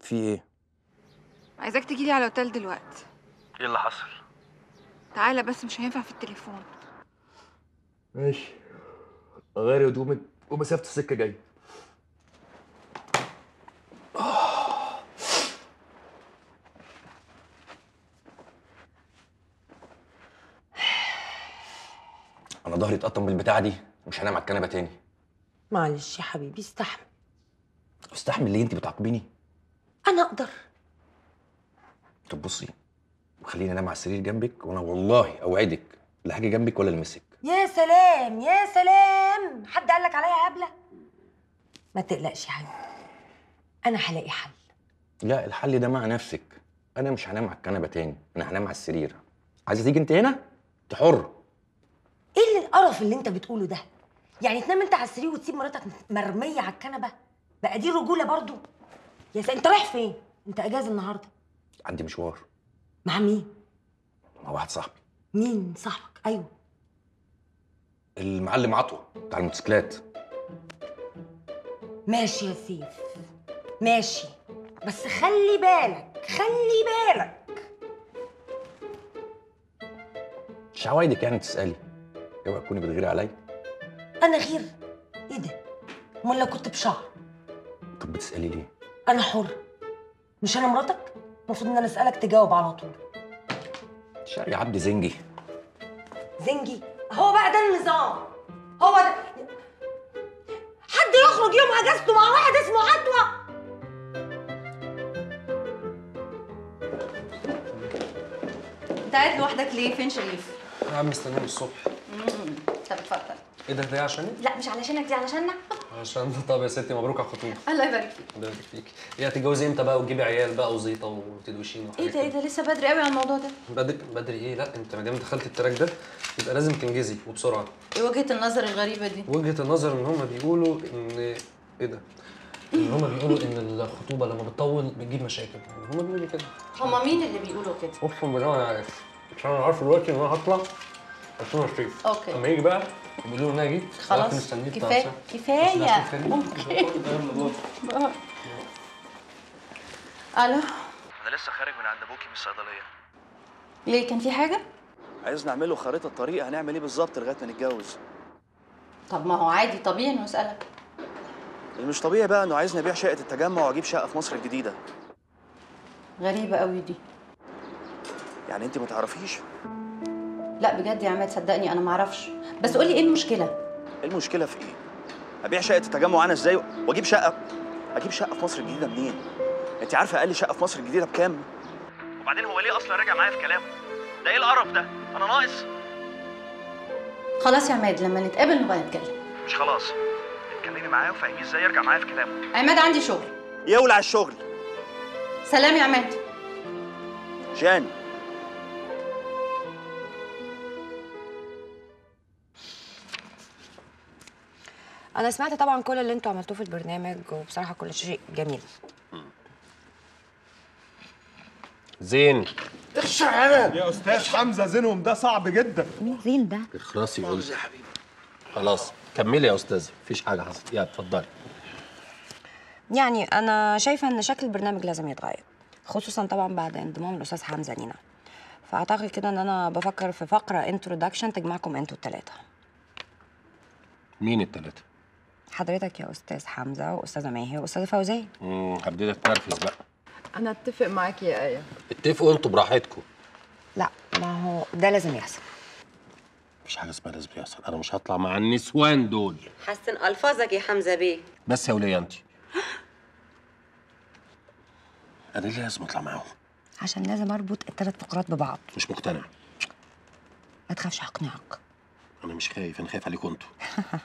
في ايه عايزاك تجيلي على الاوتيل دلوقتي ايه اللي حصل تعالى بس مش هينفع في التليفون ماشي غير هدومك ومسافه السكه جايه انا ظهري اتقطم بالبتاعه دي مش هنام على الكنبه تاني معلش يا حبيبي استحمل استحمل ليه انت بتعاقبيني انا اقدر طب بصي وخليني انام على السرير جنبك وانا والله اوعدك لا هاجي جنبك ولا المسك يا سلام يا سلام حد قال لك عليا هبله ما تقلقش يا حبيبي انا هلاقي حل لا الحل ده مع نفسك انا مش هنام على الكنبه تاني انا هنام على السرير عايزه تيجي انت هنا انت حر ايه اللي القرف اللي انت بتقوله ده يعني تنام انت على السرير وتسيب مراتك مرميه على الكنبه بقى دي رجوله برضو يا سلام انت رايح فين انت اجازه النهارده عندي مشوار مع مين مع واحد صاحبي مين صاحبك ايوه المعلم عطوه بتاع الموتوسيكلات ماشي يا سيف ماشي بس خلي بالك خلي بالك مش عوايدك يعني تسالي اوعي تكوني بتغيري عليا انا غير ايه ده امال لو كنت بشعر طب بتسالي ليه انا حر مش انا مراتك المفروض ان انا اسالك تجاوب على طول شقي يا عبد زنجي زنجي هو بقى ده النظام هو ده حد يخرج يوم اجازته مع واحد اسمه عطوه انت قاعد لوحدك ليه فين شريف يا عم مستنيني الصبح امم طب اتفضل ايه ده ده عشاني؟ لا مش علشانك دي علشاننا عشان طب يا ستي مبروك على الخطوبه الله يبارك فيك الله يبارك فيك ايه هتتجوزي امتى بقى وتجيبي عيال بقى وزيطه وتدوشين ايه وحاجات ده ايه كده؟ ده لسه بدري قوي على الموضوع ده بدري بدري ايه لا انت ما دام دخلت التراك ده يبقى لازم تنجزي وبسرعه ايه وجهة النظر الغريبة دي وجهه النظر ان هم بيقولوا ان ايه ده؟ ان هم بيقولوا ان الخطوبه لما بتطول بتجيب مشاكل هم بيقولوا كده هما مين اللي بيقولوا كده اقسم بالله انا عارف عشان انا عارف دلوقتي ان انا هطلع هكون شريف أوكي. لما يجي بقى بيقولوا ان انا جيت خلاص قعدت مستنيه بتاع كفايه ساعة. كفايه بس لا، اوكي يلا باي. الو انا لسه خارج من عند ابوكي من الصيدليه ليه كان في حاجه عايز نعمل له خريطه طريق هنعمل ايه بالظبط لغايه ما نتجوز طب ما هو عادي طبيعي انه يسالك اللي مش طبيعي بقى انه عايزني ابيع شقه التجمع واجيب شقه في مصر الجديده غريبه قوي دي يعني انت ما تعرفيش لا بجد يا عماد صدقني انا ما اعرفش بس قولي ايه المشكله ايه المشكله في ايه ابيع شقه التجمع انا ازاي واجيب شقه اجيب شقه في مصر الجديده منين انت عارفه اقل شقه في مصر الجديده بكام وبعدين هو ليه اصلا راجع معايا في كلامه ده ايه القرف ده انا ناقص خلاص يا عماد لما نتقابل نبقى نتكلم مش خلاص اتكلمي معاه وفهميه ازاي يرجع معايا في كلامه عماد عندي شغل يولع الشغل سلام يا عماد جان انا سمعت طبعا كل اللي انتوا عملتوه في البرنامج وبصراحه كل شيء جميل زين يا استاذ حمزه زينهم ده صعب جدا مين زين ده اخرسي قلت خلاص كملي يا استاذه مفيش حاجه حصلت يا اتفضلي يعني انا شايفه ان شكل البرنامج لازم يتغير خصوصا طبعا بعد انضمام الاستاذ حمزه لينا فاعتقد كده ان انا بفكر في فقره انترودكشن تجمعكم انتوا الثلاثه مين التلاته؟ حضرتك يا استاذ حمزه واستاذه ماهي واستاذه فوزيه امم هبتدي اتنرفز بقى انا اتفق معاكي يا ايه اتفقوا انتوا براحتكم لا ما هو ده لازم يحصل مفيش حاجه اسمها لازم يحصل انا مش هطلع مع النسوان دول حسن الفاظك يا حمزه بيه بس يا وليه انت انا ليه لازم اطلع معاهم عشان لازم اربط الثلاث فقرات ببعض مش مقتنع ما تخافش هقنعك انا مش خايف انا خايف عليكم انتوا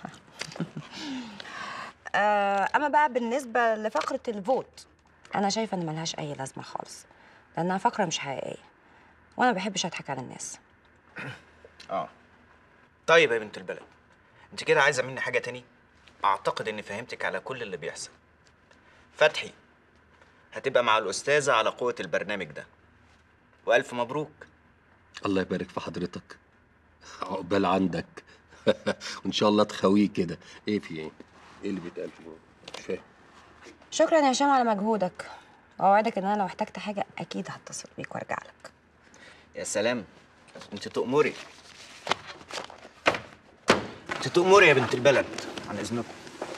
آه، اما بقى بالنسبه لفقره الفوت انا شايفه ان ملهاش اي لازمه خالص لانها فقره مش حقيقيه وانا ما بحبش اضحك على الناس اه طيب يا بنت البلد انت كده عايزه مني حاجه تاني اعتقد اني فهمتك على كل اللي بيحصل فتحي هتبقى مع الاستاذه على قوه البرنامج ده والف مبروك الله يبارك في حضرتك عقبال عندك وان شاء الله تخويه كده ايه في ايه ايه اللي بيتقال فيه مش فاهم شكرا يا هشام على مجهودك واوعدك ان انا لو احتجت حاجه اكيد هتصل بيك وارجع لك يا سلام انت تؤمري انت تؤمري يا بنت البلد عن اذنكم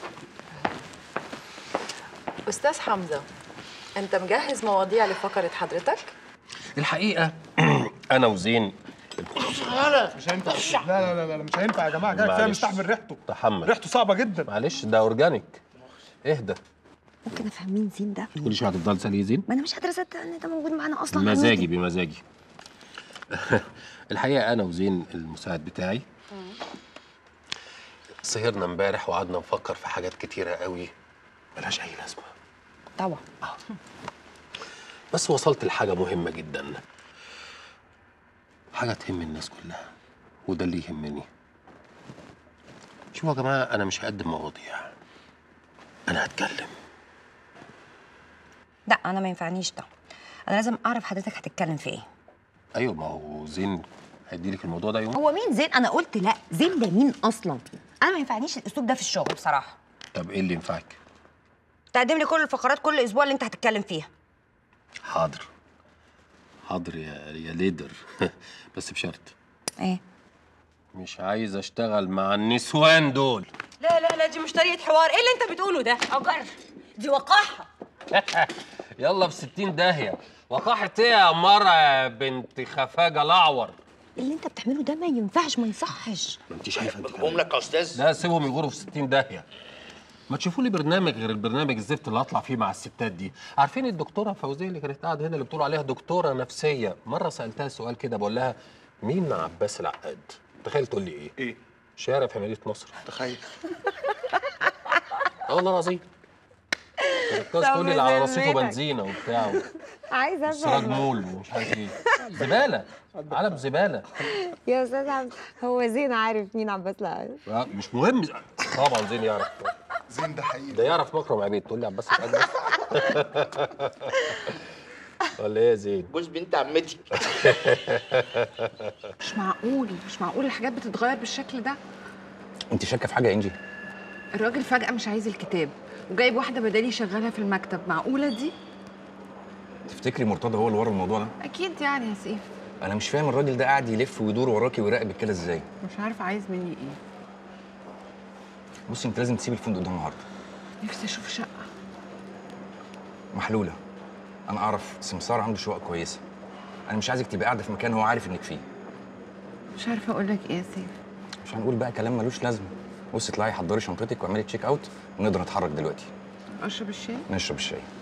استاذ حمزه انت مجهز مواضيع لفقره حضرتك الحقيقه انا وزين مش هينفع لا لا لا لا مش هينفع يا جماعه كده كفايه معلش. مستحمل ريحته تحمل ريحته صعبه جدا معلش ده اورجانيك اهدى ممكن افهم مين زين ده كل شويه هتفضل تسالي زين ما انا مش قادره اصدق ان ده موجود معانا اصلا بمزاجي بمزاجي الحقيقه انا وزين المساعد بتاعي سهرنا امبارح وقعدنا نفكر في حاجات كتيره قوي ملهاش اي لازمه طبعا بس وصلت لحاجه مهمه جدا حاجه تهم الناس كلها وده اللي يهمني شوفوا يا جماعه انا مش هقدم مواضيع انا هتكلم لا انا ما ينفعنيش ده انا لازم اعرف حضرتك هتتكلم في ايه ايوه ما هو زين هيديلك الموضوع ده يوم هو مين زين انا قلت لا زين ده مين اصلا انا ما ينفعنيش الاسلوب ده في الشغل بصراحه طب ايه اللي ينفعك تقدم لي كل الفقرات كل اسبوع اللي انت هتتكلم فيها حاضر حاضر يا يا ليدر بس بشرط ايه مش عايز اشتغل مع النسوان دول لا لا لا دي مش طريقه حوار ايه اللي انت بتقوله ده اجر دي وقاحه يلا في 60 داهيه وقاحة ايه يا مرة يا بنت خفاجة الاعور اللي انت بتعمله ده ما ينفعش ما يصحش ما انت شايفه انت قوم لك يا استاذ لا سيبهم يغوروا في 60 داهيه ما تشوفوا لي برنامج غير البرنامج الزفت اللي هطلع فيه مع الستات دي عارفين الدكتوره فوزيه اللي كانت قاعده هنا اللي بتقولوا عليها دكتوره نفسيه مره سالتها سؤال كده بقول لها مين عباس العقاد تخيل تقول لي ايه ايه شارع في مدينه نصر تخيل اه والله العظيم كانت تقول لي اللي على رصيفه بنزينه وبتاع عايزه سراج مول ومش عارف ايه زباله علب زباله يا استاذ عبد هو زين عارف مين عباس العقاد آه، مش مهم طبعا زين يعرف زين ده حقيقي ده يعرف مكرم عبيد تقول لي عباس العقاد بس ولا ايه يا زين جوز بنت عمتي مش معقول مش معقول الحاجات بتتغير بالشكل ده انت شاكه في حاجه يا انجي الراجل فجاه مش عايز الكتاب وجايب واحده بدالي يشغلها في المكتب معقوله دي تفتكري مرتضى هو اللي ورا الموضوع ده اكيد يعني يا سيف انا مش فاهم الراجل ده قاعد يلف ويدور وراكي ويراقبك كده ازاي مش عارف عايز مني ايه بصي انت لازم تسيبي الفندق ده النهارده نفسي اشوف شقه محلوله انا اعرف سمسار عنده شقق كويسه انا مش عايزك تبقى قاعده في مكان هو عارف انك فيه مش عارفه اقول لك ايه يا سيف مش هنقول بقى كلام ملوش لازمه بصي اطلعي حضري شنطتك واعملي تشيك اوت ونقدر نتحرك دلوقتي اشرب الشاي نشرب الشاي